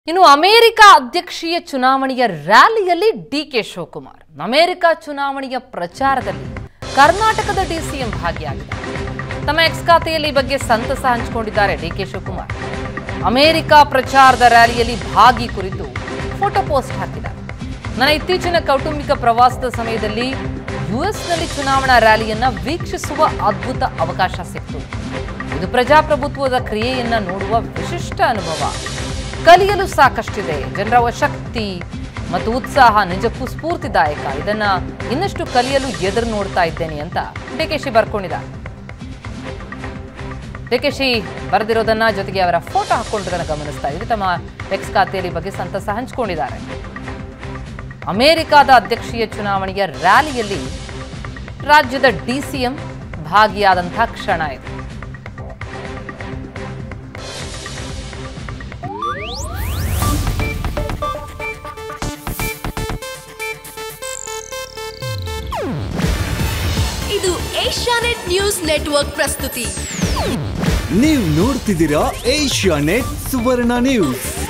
ಇನ್ನು ಅಮೆರಿಕ ಅಧ್ಯಕ್ಷೀಯ ಚುನಾವಣೆಯ ರ್ಯಾಲಿಯಲ್ಲಿ ಡಿ ಕೆ ಶಿವಕುಮಾರ್ ಅಮೆರಿಕ ಚುನಾವಣೆಯ ಪ್ರಚಾರದಲ್ಲಿ ಕರ್ನಾಟಕದ ಡಿಸಿಎಂ ಭಾಗಿಯಾಗಿದ್ದಾರೆ ತಮ್ಮ ಎಕ್ಸ್ ಖಾತೆಯಲ್ಲಿ ಈ ಬಗ್ಗೆ ಸಂತಸ ಹಂಚಿಕೊಂಡಿದ್ದಾರೆ ಡಿ ಕೆ ಶಿವಕುಮಾರ್ ಅಮೆರಿಕ ಪ್ರಚಾರದ ರ್ಯಾಲಿಯಲ್ಲಿ ಭಾಗಿ ಕುರಿತು ಫೋಟೋ ಪೋಸ್ಟ್ ಹಾಕಿದ್ದಾರೆ ನನ್ನ ಇತ್ತೀಚಿನ ಕೌಟುಂಬಿಕ ಪ್ರವಾಸದ ಸಮಯದಲ್ಲಿ ಯುಎಸ್ನಲ್ಲಿ ಚುನಾವಣಾ ರ್ಯಾಲಿಯನ್ನ ವೀಕ್ಷಿಸುವ ಅದ್ಭುತ ಅವಕಾಶ ಸಿಕ್ತು ಇದು ಪ್ರಜಾಪ್ರಭುತ್ವದ ಕ್ರಿಯೆಯನ್ನ ನೋಡುವ ವಿಶಿಷ್ಟ ಅನುಭವ ಕಲಿಯಲು ಸಾಕಷ್ಟಿದೆ ಜನರ ಶಕ್ತಿ ಮತ್ತು ಉತ್ಸಾಹ ನಿಜಕ್ಕೂ ಸ್ಫೂರ್ತಿದಾಯಕ ಇದನ್ನ ಇನ್ನಷ್ಟು ಕಲಿಯಲು ಎದುರು ನೋಡ್ತಾ ಇದ್ದೇನೆ ಅಂತ ಡಿಕೆಶಿ ಬರ್ಕೊಂಡಿದ್ದಾರೆ ಡಿಕೆಶಿ ಬರೆದಿರೋದನ್ನ ಜೊತೆಗೆ ಅವರ ಫೋಟೋ ಹಾಕೊಂಡಿರೋದನ್ನ ಗಮನಿಸ್ತಾ ಇದ್ವಿ ತಮ್ಮ ಎಕ್ಸ್ ಖಾತೆಯಲ್ಲಿ ಈ ಬಗ್ಗೆ ಸಂತಸ ಹಂಚಿಕೊಂಡಿದ್ದಾರೆ ಅಮೆರಿಕದ ಅಧ್ಯಕ್ಷೀಯ ಚುನಾವಣೆಯ ರ್ಯಾಲಿಯಲ್ಲಿ ರಾಜ್ಯದ ಡಿಸಿಎಂ ಭಾಗಿಯಾದಂತಹ ಕ್ಷಣ ಇದು ಇದು ಏಷ್ಯಾನೆಟ್ ನ್ಯೂಸ್ ನೆಟ್ವರ್ಕ್ ಪ್ರಸ್ತುತಿ ನೀವು ನೋಡ್ತಿದ್ದೀರಾ ಏಷ್ಯಾ ನೆಟ್ ಸುವರ್ಣ ನ್ಯೂಸ್